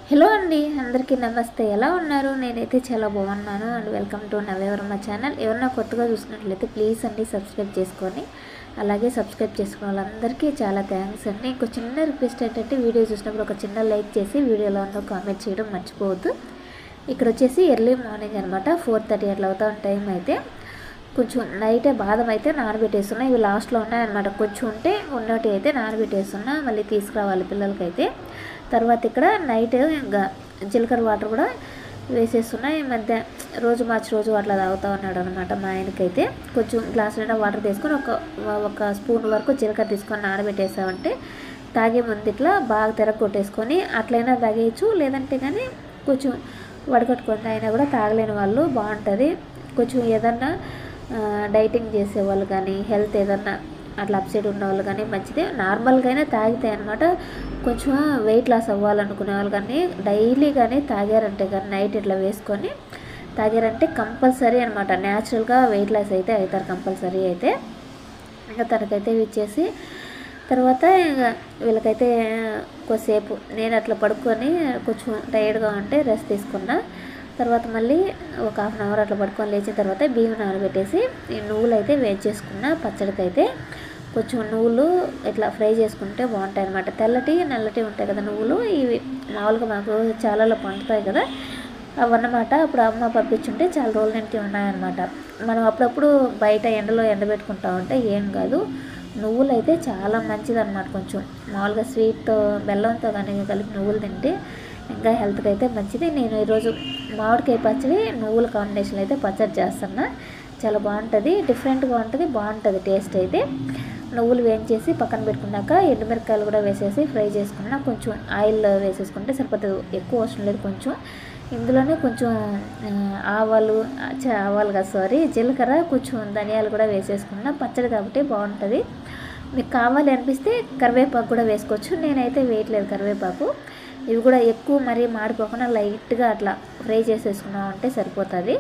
hello అండి అందరికీ నమస్తే ఎలా ఉన్నారు నేనైతే చాలా బాగున్నాను అండ్ వెల్కమ్ టు నవ్యవర్మ ఛానల్ ఎవరన్నా కొత్తగా చూసినట్లయితే ప్లీజ్ అండి సబ్స్క్రైబ్ చేసుకొని అలాగే సబ్స్క్రైబ్ చేసుకున్న వాళ్ళందరికీ చాలా థ్యాంక్స్ అండి ఇంకో చిన్న రిక్వెస్ట్ ఏంటంటే వీడియో చూసినప్పుడు ఒక చిన్న లైక్ చేసి వీడియోలో ఉందో కామెంట్ చేయడం మర్చిపోవద్దు ఇక్కడ వచ్చేసి ఎర్లీ మార్నింగ్ అనమాట ఫోర్ థర్టీ అట్లా అవుతా టైం అయితే కొంచెం నైటే బాదం అయితే నానబెట్టేస్తున్నా ఇవి లాస్ట్లో ఉన్నాయన్నమాట కొంచెం ఉంటే ఉన్నటి అయితే నానబెట్టేస్తున్నా మళ్ళీ తీసుకురావాలి పిల్లలకైతే తర్వాత ఇక్కడ నైట్ ఇంకా జీలకర్ర వాటర్ కూడా వేసేస్తున్నా ఈ మధ్య రోజు మార్చి రోజు అట్లా తాగుతూ ఉన్నాడు అనమాట మా ఆయనకైతే కొంచెం గ్లాస్ నిండా వాటర్ తీసుకొని ఒక ఒక స్పూన్ వరకు జీలకర్ర తీసుకొని నానబెట్టేసామంటే తాగే ముందు ఇట్లా బాగా తెర కొట్టేసుకొని అట్లయినా తాగేయచ్చు లేదంటే కానీ కొంచెం వడకట్టుకొని అయినా కూడా తాగలేని వాళ్ళు బాగుంటుంది కొంచెం ఏదన్నా ఆ, డైటింగ్ చేసే వాళ్ళు కానీ హెల్త్ ఏదన్నా అట్లా అప్సెట్ ఉన్న వాళ్ళు కానీ మంచిదే నార్మల్గానే తాగితే అనమాట కొంచెం వెయిట్ లాస్ అవ్వాలనుకునే వాళ్ళు కానీ డైలీ కానీ తాగారంటే కానీ నైట్ ఇట్లా వేసుకొని తాగారంటే కంపల్సరీ అనమాట న్యాచురల్గా వెయిట్ లాస్ అయితే అవుతారు కంపల్సరీ అయితే ఇంకా తనకైతే ఇవి ఇచ్చేసి తర్వాత ఇంకా వీళ్ళకైతే కొద్దిసేపు నేను అట్లా పడుకొని కొంచెం టైర్డ్గా ఉంటే రెస్ట్ తీసుకున్నా తర్వాత మళ్ళీ ఒక హాఫ్ అన్ అవర్ అట్లా పడుకొని లేచిన తర్వాత బియ్యం నానబెట్టేసి ఈ నువ్వులు అయితే వేడి చేసుకున్న పచ్చడికైతే కొంచెం నువ్వులు ఇట్లా ఫ్రై చేసుకుంటే బాగుంటాయి అనమాట తెల్లటి నల్లటి ఉంటాయి కదా నువ్వులు ఇవి మామూలుగా మాకు చాలా పండుతాయి కదా అవన్నమాట అప్పుడు అమ్మ పంపించుంటే చాలా రోజుల నుంచి ఉన్నాయన్నమాట మనం అప్పుడప్పుడు బయట ఎండలో ఎండబెట్టుకుంటా ఉంటే ఏం కాదు నువ్వులు అయితే చాలా మంచిది అనమాట కొంచెం మామూలుగా స్వీట్తో బెల్లంతో కానీ కలిపి నువ్వులు తింటే ఇంకా హెల్త్కి అయితే మంచిది నేను ఈరోజు మామిడికాయ పచ్చడి నువ్వుల కాంబినేషన్ అయితే పచ్చడి చేస్తున్నా చాలా బాగుంటుంది డిఫరెంట్గా ఉంటుంది బాగుంటుంది టేస్ట్ అయితే నువ్వులు వేయించేసి పక్కన పెట్టుకున్నాక ఎండుమిరకాయలు కూడా వేసేసి ఫ్రై చేసుకున్నా కొంచెం ఆయిల్ వేసేసుకుంటే సరిపోతుంది ఎక్కువ అవసరం లేదు కొంచెం ఇందులోనే కొంచెం ఆ, ఆవాలు ఛ, ఆవాలు కాదు సారీ జీలకర్ర కొంచెం ధనియాలు కూడా వేసేసుకున్నా పచ్చడి కాబట్టి బాగుంటుంది మీకు కావాలి అనిపిస్తే కరివేపాకు కూడా వేసుకోవచ్చు నేనైతే వేయట్లేదు కరివేపాకు ఇవి కూడా ఎక్కువ మరీ మాడిపోకుండా లైట్గా అట్లా ఫ్రై చేసేసుకున్నాం అంటే సరిపోతుంది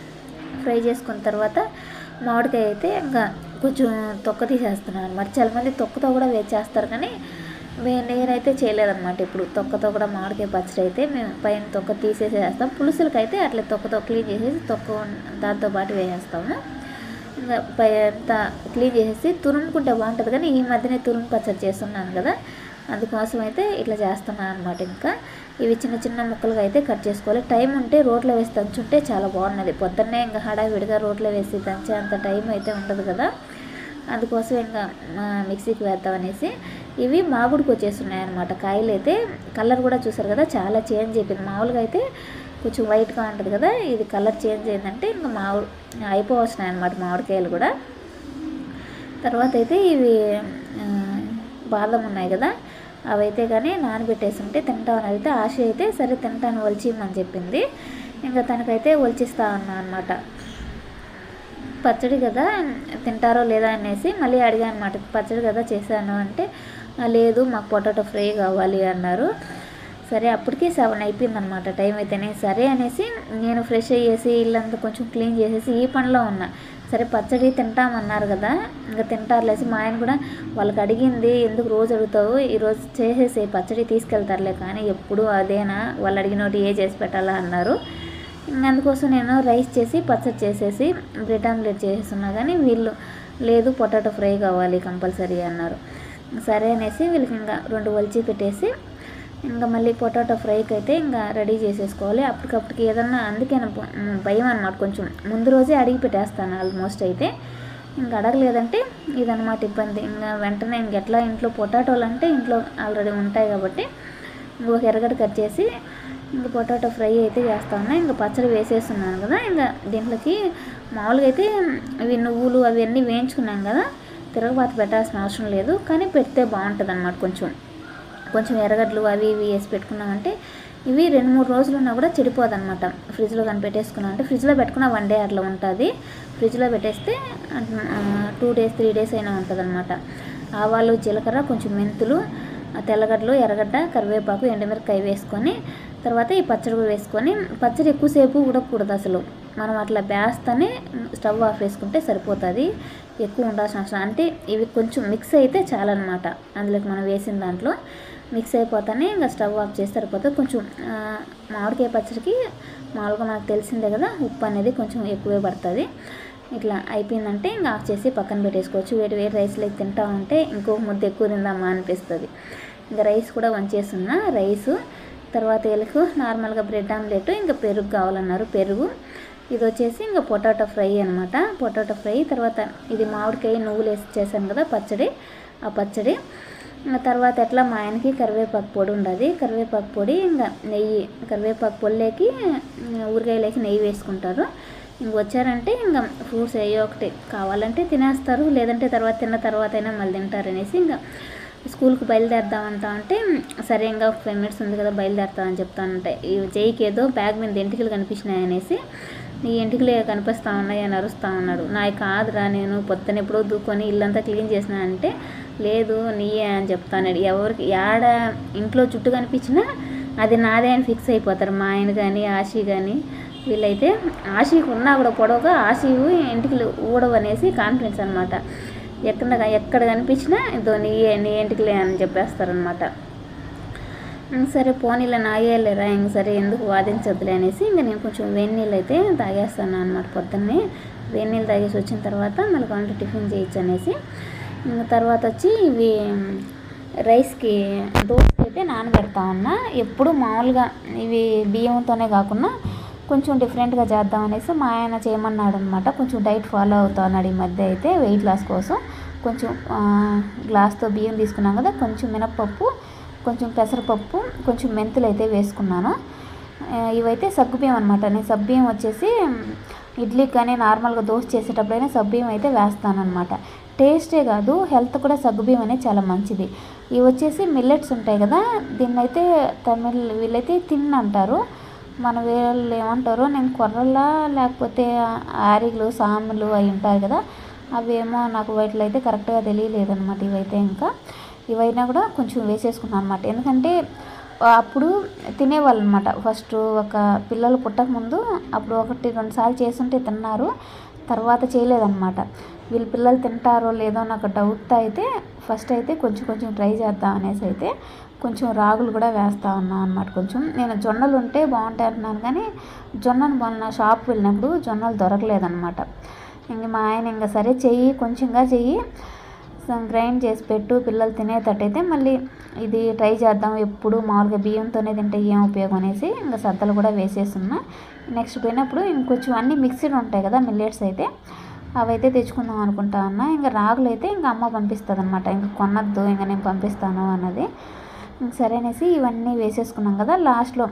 ఫ్రై చేసుకున్న తర్వాత మామిడికాయ అయితే ఇంకా కొంచెం తొక్క తీసేస్తున్నాను అనమాట చాలా మంది తొక్కతో కూడా వేచేస్తారు కానీ మే నేనైతే చేయలేదన్నమాట ఇప్పుడు తొక్కతో కూడా మామిడికాయ పచ్చడి అయితే మేము పైన తొక్క తీసేసి వేస్తాం పులుసులకి అయితే అట్లా తొక్కతో క్లీన్ చేసేసి తొక్క ఉన్- దాంతో పాటు వేసేస్తాము ఇంకా పై అంతా క్లీన్ చేసేసి తురుముకుంటే బాగుంటుంది కానీ ఈ మధ్యనే తురుము పచ్చడి చేస్తున్నాను కదా అందుకోసం అయితే ఇట్లా చేస్తున్నాను అనమాట ఇంకా ఇవి చిన్న చిన్న ముక్కలుగా అయితే కట్ చేసుకోవాలి టైం ఉంటే రోట్లో వేసి దంచుంటే చాలా బాగున్నది పొద్దున్నే ఇంకా హడావిడిగా రోట్లో వేసి దంచే అంత టైం అయితే ఉండదు కదా అందుకోసం ఇంకా ఆ, మిక్సీకి వేద్దామనేసి ఇవి మాగుడికి వచ్చేస్తున్నాయి అనమాట కాయలు అయితే కలర్ కూడా చూసారు కదా చాలా చేంజ్ అయిపోయింది మామూలుగా అయితే కొంచెం వైట్గా ఉంటుంది కదా ఇది కలర్ చేంజ్ అయిందంటే ఇంకా మామిడి అయిపోవస్తున్నాయి అనమాట మామిడికాయలు కూడా తర్వాత అయితే ఇవి ఆ, బాదం ఉన్నాయి కదా అవైతే కానీ నానబెట్టేస్తుంటే తింటామని అయితే ఆశ అయితే సరే తింటాను ఒలిచిమ్మని చెప్పింది ఇంకా తనకైతే ఒలిచిస్తా ఉన్నా అనమాట పచ్చడి కదా తింటారో లేదా అనేసి మళ్ళీ అడిగాను అనమాట పచ్చడి కదా చేశాను అంటే "ఆ, లేదు మాకు పొటాటో ఫ్రై కావాలి అన్నారు సరే అప్పటికి సెవెన్ అయిపోయింది అనమాట టైం అయితేనే సరే అనేసి నేను ఫ్రెష్ అయ్యేసి ఇల్లంతా కొంచెం క్లీన్ చేసేసి ఈ పనిలో ఉన్నా సరే పచ్చడి తింటామన్నారు కదా ఇంకా తింటారులేసి మా ఆయన కూడా వాళ్ళకి అడిగింది ఎందుకు రోజు అడుగుతావు ఈరోజు చేసేసి పచ్చడి తీసుకెళ్తారులే కానీ ఎప్పుడు అదేనా వాళ్ళు అడిగినోటి ఏ చేసి పెట్టాలా అన్నారు ఇంక అందుకోసం నేను రైస్ చేసి పచ్చడి చేసేసి బ్రెడ్ ఆమ్లెట్ చేసేస్తున్నా కానీ వీళ్ళు లేదు పొటాటో ఫ్రై కావాలి కంపల్సరీ అన్నారు సరే అనేసి వీళ్ళకి ఇంకా రెండు ఒలిచి పెట్టేసి ఇంకా మళ్ళీ పొటాటో ఫ్రైకి అయితే ఇంకా రెడీ చేసేసుకోవాలి అప్పటికప్పటికి ఏదన్నా అందుకే నాకు భయం అనమాట కొంచెం ముందు రోజే అడిగి పెట్టేస్తాను ఆల్మోస్ట్ అయితే ఇంకా అడగలేదంటే ఇదన్నమాట ఇబ్బంది ఇంకా వెంటనే ఇంక ఎట్లా ఇంట్లో పొటాటోలు అంటే ఇంట్లో ఆల్రెడీ ఉంటాయి కాబట్టి ఇంకొక ఎర్రగడ్డ కట్ చేసి ఇంకా పొటాటో ఫ్రై అయితే చేస్తా ఉన్నా ఇంకా పచ్చడి వేసేస్తున్నాను కదా ఇంకా దీంట్లోకి మామూలుగా అయితే ఇవి నువ్వులు అవన్నీ వేయించుకున్నాం కదా తిరగబాత పెట్టాల్సిన అవసరం లేదు కానీ పెడితే బాగుంటుంది అన్నమాట కొంచెం కొంచెం ఎర్రగడ్డలు అవి ఇవి వేసి పెట్టుకున్నామంటే ఇవి రెండు మూడు రోజులు ఉన్నా కూడా చెడిపోదు అనమాట ఫ్రిడ్జ్లో కానీ పెట్టేసుకున్నాం అంటే ఫ్రిడ్జ్లో పెట్టుకున్న వన్ డే అట్లా ఉంటుంది ఫ్రిడ్జ్లో పెట్టేస్తే టూ డేస్ త్రీ డేస్ అయినా ఉంటుంది అనమాట ఆవాలు జీలకర్ర కొంచెం మెంతులు ఆ తెల్లగడ్డలు ఎర్రగడ్డ కరివేపాకు ఎండుమిరకాయ వేసుకొని తర్వాత ఈ పచ్చడి కూడా వేసుకొని పచ్చడి ఎక్కువసేపు ఉడకకూడదు అసలు మనం అట్లా వేస్తేనే స్టవ్ ఆఫ్ వేసుకుంటే సరిపోతుంది ఎక్కువ ఉండాల్సిన అవసరం అంటే ఇవి కొంచెం మిక్స్ అయితే చాలన్నమాట అందులోకి మనం వేసిన దాంట్లో మిక్స్ అయిపోతానే ఇంకా స్టవ్ ఆఫ్ చేసి సరిపోతుంది కొంచెం ఆ, మామిడికాయ పచ్చడికి మామూలుగా మనకు తెలిసిందే కదా ఉప్పు అనేది కొంచెం ఎక్కువే పడుతుంది ఇట్లా అయిపోయిందంటే ఇంకా ఆఫ్ చేసి పక్కన పెట్టేసుకోవచ్చు వేడి వేడి రైస్లో తింటా ఉంటే ఇంకో ముద్ద ఎక్కువ తిందామా అనిపిస్తుంది ఇంకా రైస్ కూడా వంచేస్తున్నా రైసు తర్వాత వీళ్ళకు నార్మల్గా బ్రెడ్ ఆమ్లెట్ ఇంకా పెరుగు కావాలన్నారు పెరుగు ఇది వచ్చేసి ఇంకా పొటాటో ఫ్రై అనమాట పొటాటో ఫ్రై తర్వాత ఇది మామిడికాయ నువ్వులు వేసి చేశాను కదా పచ్చడి ఆ పచ్చడి ఇంకా తర్వాత ఎట్లా మా ఆయనకి కరివేపాకు పొడి ఉండదు కరివేపాకు పొడి ఇంకా నెయ్యి కరివేపాకు పొడిలోకి ఊరగాయలోకి నెయ్యి వేసుకుంటారు ఇంక వచ్చారంటే ఇంకా ఫ్రూట్స్ ఏయో ఒకటి కావాలంటే తినేస్తారు లేదంటే తర్వాత తిన్న తర్వాత అయినా మళ్ళీ తింటారనేసి ఇంకా స్కూల్కి బయలుదేరదామంటా అంటే సరే ఇంకా ఒక ఫైవ్ మినిట్స్ ఉంది కదా బయలుదేరుతామని చెప్తానంటే ఈ జైకి ఏదో బ్యాగ్ మీద ఎంటికలు కనిపించినాయి అనేసి నీ ఎంటికలే కనిపిస్తా ఉన్నాయి అని అరుస్తా ఉన్నాడు నాయి కాదురా నేను పొద్దున ఎప్పుడో దూకొని ఇల్లంతా క్లీన్ చేసిన అంటే లేదు నీయే అని చెప్తాను ఎవరికి యాడ ఇంట్లో చుట్టూ కనిపించినా అది నాదే అని ఫిక్స్ అయిపోతారు మా ఆయన కానీ ఆశి కానీ వీళ్ళైతే ఆశీకి ఉన్నా కూడా పొడవుగా ఆశీవు ఇంటికి ఊడవు అనేసి కాన్ఫిడెన్స్ అనమాట ఎక్కడ ఎక్కడ కనిపించినా ఇదో నీ నీ ఇంటికిలే అని చెప్పేస్తారనమాట ఇంక సరే పోనీలో నాగేయలేరా ఇంక సరే ఎందుకు వాదించొద్దులే అనేసి ఇంకా నేను కొంచెం వేడి నీళ్ళు అయితే తాగేస్తాను అనమాట పొద్దున్నే వేడి నీళ్ళు తాగేసి వచ్చిన తర్వాత మళ్ళీ కావాలంటే టిఫిన్ చేయొచ్చు అనేసి ఇంకా తర్వాత వచ్చి ఇవి రైస్కి దోశ అయితే నానబెడతా ఉన్నా ఎప్పుడు మామూలుగా ఇవి బియ్యంతోనే కాకుండా కొంచెం డిఫరెంట్గా చేద్దాం అనేసి మా ఆయన చేయమన్నాడు అనమాట కొంచెం డైట్ ఫాలో అవుతా ఉన్నాడు ఈ మధ్య అయితే వెయిట్ లాస్ కోసం కొంచెం ఆ, గ్లాస్తో బియ్యం తీసుకున్నాం కదా కొంచెం మినప్పప్పు కొంచెం పెసరపప్పు కొంచెం మెంతులు అయితే వేసుకున్నాను ఆ, ఇవైతే సగ్గుబియ్యం అనమాట నేను సగ్గుబియ్యం వచ్చేసి ఇడ్లీకి కానీ నార్మల్గా దోశ చేసేటప్పుడైనా సగ్గుబియ్యం అయితే వేస్తాను అనమాట టేస్టే కాదు హెల్త్ కూడా సగ్గుబియ్యం అనేది చాలా మంచిది ఇవి వచ్చేసి మిల్లెట్స్ ఉంటాయి కదా దీన్ని అయితే తమిళ్ వీళ్ళైతే తిన్ అంటారు మన వీళ్ళు ఏమంటారో నేను కొర్రల్లా లేకపోతే ఆరిలు సాములు అవి ఉంటాయి కదా అవేమో నాకు వాటిలో అయితే కరెక్ట్గా తెలియలేదన్నమాట ఇవైతే ఇంకా ఇవైనా కూడా కొంచెం వేసేసుకున్నాను అనమాట ఎందుకంటే అప్పుడు తినేవాళ్ళు అనమాట ఫస్ట్ ఒక పిల్లలు పుట్టక ముందు అప్పుడు ఒకటి రెండు సార్లు చేస్తుంటే తిన్నారు తర్వాత చేయలేదన్నమాట వీళ్ళు పిల్లలు తింటారో లేదో నాకు డౌట్ అయితే ఫస్ట్ అయితే కొంచెం కొంచెం ట్రై చేద్దాం అనేసి అయితే కొంచెం రాగులు కూడా వేస్తా ఉన్నాను అనమాట కొంచెం నేను జొన్నలు ఉంటే బాగుంటాయి అంటున్నాను కానీ జొన్నను మొన్న షాప్కి వెళ్ళినప్పుడు జొన్నలు దొరకలేదన్నమాట ఇంక మా ఆయన ఇంకా సరే చెయ్యి కొంచెంగా చెయ్యి గ్రైండ్ చేసి పెట్టు పిల్లలు తినేటట్టయితే మళ్ళీ ఇది ట్రై చేద్దాం ఎప్పుడు మామూలుగా బియ్యంతోనే తింటే ఏం ఉపయోగం అనేసి ఇంకా సద్దలు కూడా వేసేస్తున్నా నెక్స్ట్ పోయినప్పుడు ఇంకొంచెం అన్నీ మిక్స్డ్ ఉంటాయి కదా మిల్లెట్స్ అయితే అవైతే తెచ్చుకుందాం అనుకుంటా ఉన్నా ఇంకా రాగులు అయితే ఇంకా అమ్మ పంపిస్తుంది అనమాట ఇంకా కొనద్దు ఇంకా నేను పంపిస్తాను అన్నది ఇంక సరే అనేసి ఇవన్నీ వేసేసుకున్నాం కదా లాస్ట్లో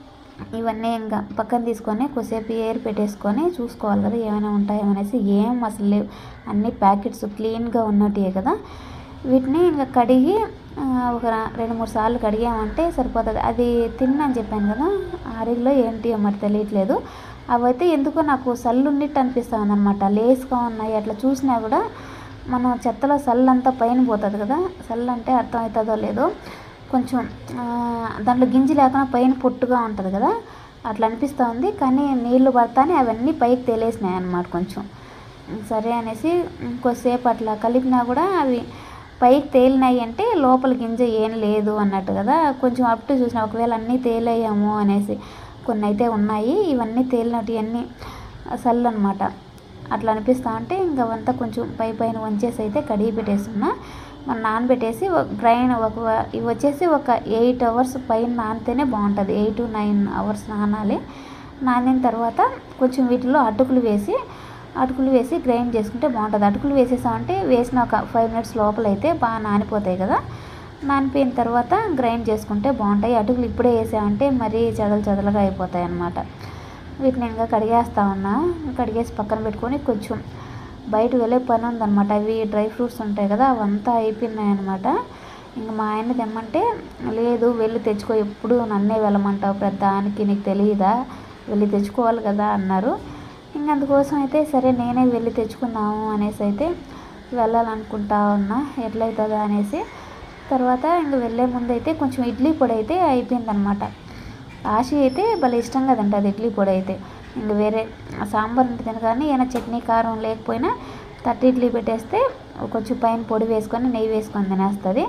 ఇవన్నీ ఇంకా పక్కన తీసుకొని కొద్దిసేపు ఏర్ పెట్టేసుకొని చూసుకోవాలి కదా ఏమైనా ఉంటాయేమనేసి ఏం అసలు లేవు అన్ని ప్యాకెట్స్ క్లీన్గా ఉన్నట్టే కదా వీటిని ఇంకా కడిగి ఆ, ఒక రెండు మూడు సార్లు కడిగామంటే సరిపోతుంది అది తిన్నాను చెప్పాను కదా ఆరిల్లో ఏంటి మరి తెలియట్లేదు అవైతే ఎందుకో నాకు సల్లు ఉన్నట్టు అనిపిస్తుంది అనమాట లేస్గా ఉన్నాయి అట్లా చూసినా కూడా మనం చెత్తలో సల్లు అంతా పైన పోతుంది కదా సల్లు అంటే అర్థం అవుతుందో లేదో కొంచెం ఆ, దాంట్లో గింజ లేకుండా పైన పొట్టుగా ఉంటుంది కదా అట్లా అనిపిస్తూ ఉంది కానీ నీళ్లు పడతానే అవన్నీ పైకి తేలేసినాయి అన్నమాట కొంచెం సరే అనేసి కొద్దిసేపు అట్లా కలిపినా కూడా అవి పైకి తేలినాయి అంటే లోపల గింజ ఏం లేదు అన్నట్టు కదా కొంచెం అప్ టు చూసిన ఒకవేళ అన్నీ తేలేయేమో అనేసి కొన్ని అయితే ఉన్నాయి ఇవన్నీ తేలినట్టు ఇవన్నీ సల్లు అనమాట అట్లా అనిపిస్తా ఉంటే ఇంకా అవంతా కొంచెం పై పైన వంచేసి అయితే కడిగి పెట్టేస్తున్నా మనం నానబెట్టేసి గ్రైండ్ ఒక ఇవి వచ్చేసి ఒక ఎయిట్ అవర్స్ పైన నానితేనే బాగుంటుంది ఎయిట్ టు నైన్ అవర్స్ నానాలి నానిన తర్వాత కొంచెం వీటిలో అటుకులు వేసి అటుకులు వేసి గ్రైండ్ చేసుకుంటే బాగుంటుంది అటుకులు వేసేసామంటే వేసిన ఒక ఫైవ్ మినిట్స్ లోపల అయితే బాగా నానిపోతాయి కదా నానిపోయిన తర్వాత గ్రైండ్ చేసుకుంటే బాగుంటాయి అటుకులు ఇప్పుడే వేసామంటే మరీ చదలు చదలుగా అయిపోతాయి అన్నమాట వీటిని ఇంకా కడిగేస్తా ఉన్నా కడిగేసి పక్కన పెట్టుకొని కొంచెం బయట వెళ్ళే పని ఉందన్నమాట అవి డ్రై ఫ్రూట్స్ ఉంటాయి కదా అవంతా అయిపోయినాయి అనమాట ఇంక మా ఆయన తెమ్మంటే లేదు వెళ్ళి తెచ్చుకో ఎప్పుడు నన్నే వెళ్ళమంటావు పెద్దానికి నీకు తెలియదా వెళ్ళి తెచ్చుకోవాలి కదా అన్నారు ఇంక అందుకోసం అయితే సరే నేనే వెళ్ళి తెచ్చుకుందాము అనేసి అయితే వెళ్ళాలనుకుంటా ఉన్నా ఎట్లయితుందా అనేసి తర్వాత ఇంక వెళ్ళే ముందు అయితే కొంచెం ఇడ్లీ పొడి అయితే అయిపోయిందనమాట ఆశి అయితే భలే ఇష్టంగా తింటుంది ఇడ్లీ పొడి అయితే ఇంక వేరే సాంబార్ ఉంటే తిన కానీ ఏమైనా చట్నీ కారం లేకపోయినా తట్టి ఇడ్లీ పెట్టేస్తే కొంచెం పైన పొడి వేసుకొని నెయ్యి వేసుకొని తినేస్తుంది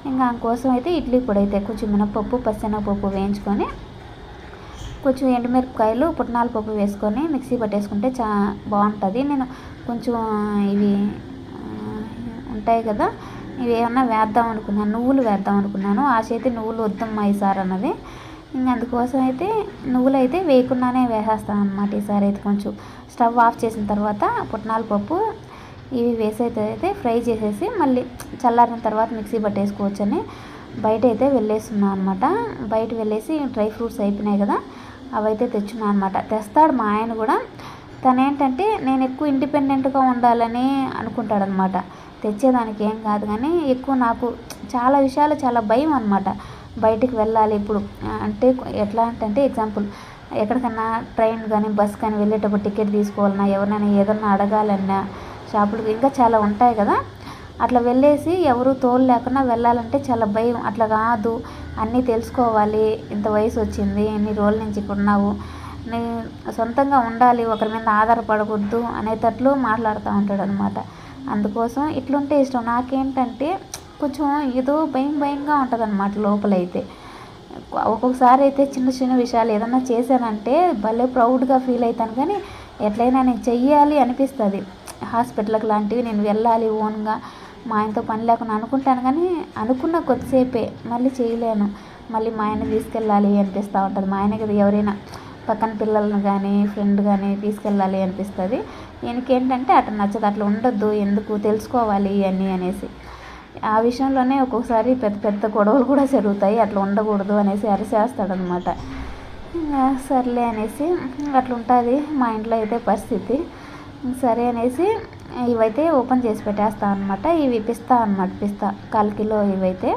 ఇంకా అందుకోసం అయితే ఇడ్లీ పొడి అయితే కొంచెం మినపప్పు పచ్చెనగపప్పు వేయించుకొని కొంచెం ఎండుమిరపకాయలు పుట్నాల పప్పు వేసుకొని మిక్సీ పట్టేసుకుంటే చా బాగుంటుంది నేను కొంచెం ఇవి ఆ, ఉంటాయి కదా ఇవి ఏమన్నా వేద్దాం అనుకున్నాను నువ్వులు వేద్దాం అనుకున్నాను ఆశ అయితే నువ్వులు వద్దమ్మా ఈసారి అన్నది ఇంక అందుకోసం అయితే నువ్వులు అయితే వేయకుండానే వేసేస్తాను అనమాట ఈసారి అయితే కొంచెం స్టవ్ ఆఫ్ చేసిన తర్వాత పుట్నాల పప్పు ఇవి వేసైతే అయితే ఫ్రై చేసేసి మళ్ళీ చల్లారిన తర్వాత మిక్సీ పట్టేసుకోవచ్చని బయట అయితే వెళ్ళేస్తున్నాను అనమాట బయట వెళ్ళేసి డ్రై ఫ్రూట్స్ అయిపోయినాయి కదా అవైతే తెచ్చున్నాను అనమాట తెస్తాడు మా ఆయన కూడా తను ఏంటంటే నేను ఎక్కువ ఇండిపెండెంట్గా ఉండాలని అనుకుంటాడనమాట తెచ్చేదానికి ఏం కాదు కానీ ఎక్కువ నాకు చాలా విషయాలు చాలా భయం అనమాట బయటికి వెళ్ళాలి ఇప్పుడు ఆ, అంటే ఎట్లా అంటే ఎగ్జాంపుల్ ఎక్కడికన్నా ట్రైన్ కానీ బస్ కానీ వెళ్ళేటప్పుడు టికెట్ తీసుకోవాలన్నా ఎవరినైనా ఏదన్నా అడగాలన్నా షాపులకు ఇంకా చాలా ఉంటాయి కదా అట్లా వెళ్ళేసి ఎవరు తోలు లేకుండా వెళ్ళాలంటే చాలా భయం అట్లా కాదు అన్నీ తెలుసుకోవాలి ఇంత వయసు వచ్చింది ఎన్ని రోజుల నుంచి ఇక్కడ ఉన్నావు నీ సొంతంగా ఉండాలి ఒకరి మీద ఆధారపడకూడదు అనేటట్లు మాట్లాడుతూ ఉంటాడు అనమాట అందుకోసం ఇట్లుంటే ఇష్టం నాకేంటంటే కొంచెం ఏదో భయం భయంగా ఉంటుంది అనమాట లోపలైతే ఒక్కొక్కసారి అయితే చిన్న చిన్న విషయాలు ఏదన్నా చేశానంటే భలే ప్రౌడ్గా ఫీల్ అవుతాను కానీ ఎట్లయినా నేను చెయ్యాలి అనిపిస్తుంది హాస్పిటల్కి లాంటివి నేను వెళ్ళాలి ఓన్గా మా ఆయనతో పని లేకుండా అనుకుంటాను కానీ అనుకున్న కొద్దిసేపే మళ్ళీ చేయలేను మళ్ళీ మా ఆయన తీసుకెళ్ళాలి అనిపిస్తూ ఉంటుంది మా ఆయన కదా ఎవరైనా పక్కన పిల్లలను కానీ ఫ్రెండ్ కానీ తీసుకెళ్ళాలి అనిపిస్తుంది ఈయనకేంటంటే అట్లా నచ్చదు అట్లా ఉండొద్దు ఎందుకు తెలుసుకోవాలి అని అనేసి ఆ విషయంలోనే ఒక్కొక్కసారి పెద్ద పెద్ద గొడవలు కూడా జరుగుతాయి అట్లా ఉండకూడదు అనేసి అరిసేస్తాడనమాట ఇంకా సర్లే అనేసి అట్లా ఉంటుంది మా ఇంట్లో అయితే పరిస్థితి సరే అనేసి ఇవైతే ఓపెన్ చేసి పెట్టేస్తా అనమాట ఇవి పిస్తా అనమాట పిస్తా కాల్ కిలో ఇవైతే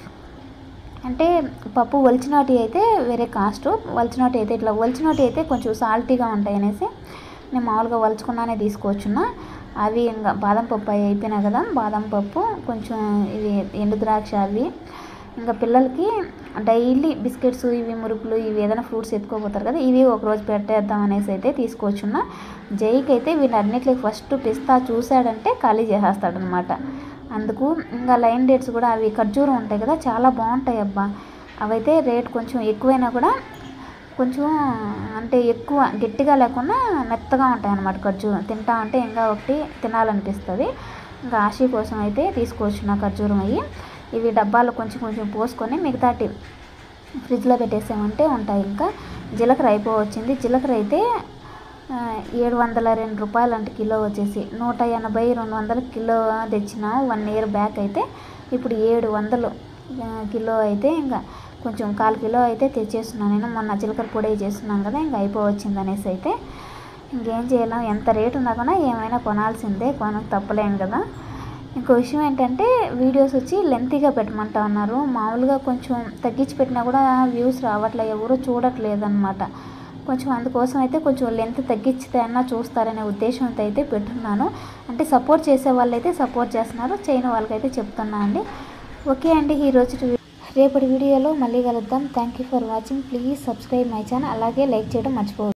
అంటే పప్పు ఒలిచినోటి అయితే వేరే కాస్ట్ ఒలిచినోటి అయితే ఇట్లా ఒలిచినోటి అయితే కొంచెం సాల్టీగా ఉంటాయి అనేసి నేను మామూలుగా వలుచుకున్నానే తీసుకోవచ్చున్నా అవి ఇంకా బాదం పప్పు అవి అయిపోయినాయి కదా బాదం పప్పు కొంచెం ఇవి ఎండు ద్రాక్ష అవి ఇంకా పిల్లలకి డైలీ బిస్కెట్స్ ఇవి మురుకులు ఇవి ఏదైనా ఫ్రూట్స్ ఎత్తుకోపోతారు కదా ఇవి ఒక రోజు పెట్టేద్దాం అనేసి అయితే తీసుకొచ్చున్నా జైకి అయితే వీటన్నిటికి ఫస్ట్ పిస్తా చూశాడంటే ఖాళీ చేసేస్తాడనమాట అందుకు ఇంకా లైన్ డేట్స్ కూడా అవి ఖర్జూరం ఉంటాయి కదా చాలా బాగుంటాయి అబ్బా అవైతే రేట్ కొంచెం ఎక్కువైనా కూడా కొంచెం అంటే ఎక్కువ గట్టిగా లేకుండా మెత్తగా ఉంటాయి అన్నమాట ఖర్జూరం తింటా ఉంటే ఇంకా ఒకటి తినాలనిపిస్తుంది ఇంకా ఆశీ కోసం అయితే తీసుకొచ్చిన ఖర్జూరం అయ్యి ఇవి డబ్బాలో కొంచెం కొంచెం పోసుకొని మిగతాటి ఫ్రిడ్జ్లో పెట్టేసామంటే ఉంటాయి ఇంకా జీలకర్ర అయిపోవచ్చింది జీలకర్ర అయితే ఆ, ఏడు వందల రెండు రూపాయలు అంటే కిలో వచ్చేసి నూట ఎనభై రెండు వందల కిలో తెచ్చిన వన్ ఇయర్ బ్యాక్ అయితే ఇప్పుడు ఏడు వందలు ఆ, కిలో అయితే ఇంకా కొంచెం కాల్ కిలో అయితే తెచ్చేస్తున్నాను నేను మొన్న జీలకర్ర పొడి చేస్తున్నాను కదా ఇంకా అయిపోవచ్చింది అనేసి అయితే ఇంకేం చేయలేం ఎంత రేటు ఉన్నా కూడా ఏమైనా కొనాల్సిందే కొనకు తప్పలేం కదా ఇంకో విషయం ఏంటంటే వీడియోస్ వచ్చి లెంతీగా పెట్టమంటా ఉన్నారు మామూలుగా కొంచెం తగ్గించి పెట్టినా కూడా వ్యూస్ రావట్లే ఎవరు చూడట్లేదు అనమాట కొంచెం అందుకోసం అయితే కొంచెం లెంత్ తగ్గించితే అన్నా చూస్తారనే ఉద్దేశంతో అయితే పెట్టున్నాను అంటే సపోర్ట్ చేసే వాళ్ళైతే సపోర్ట్ చేస్తున్నారు చేయని వాళ్ళకైతే చెప్తున్నా అండి ఓకే అండి ఈరోజు రేపటి వీడియోలో మళ్ళీ కలుద్దాం thank you for watching please subscribe my channel అలాగే లైక్ చేయడం మర్చిపోవద్దు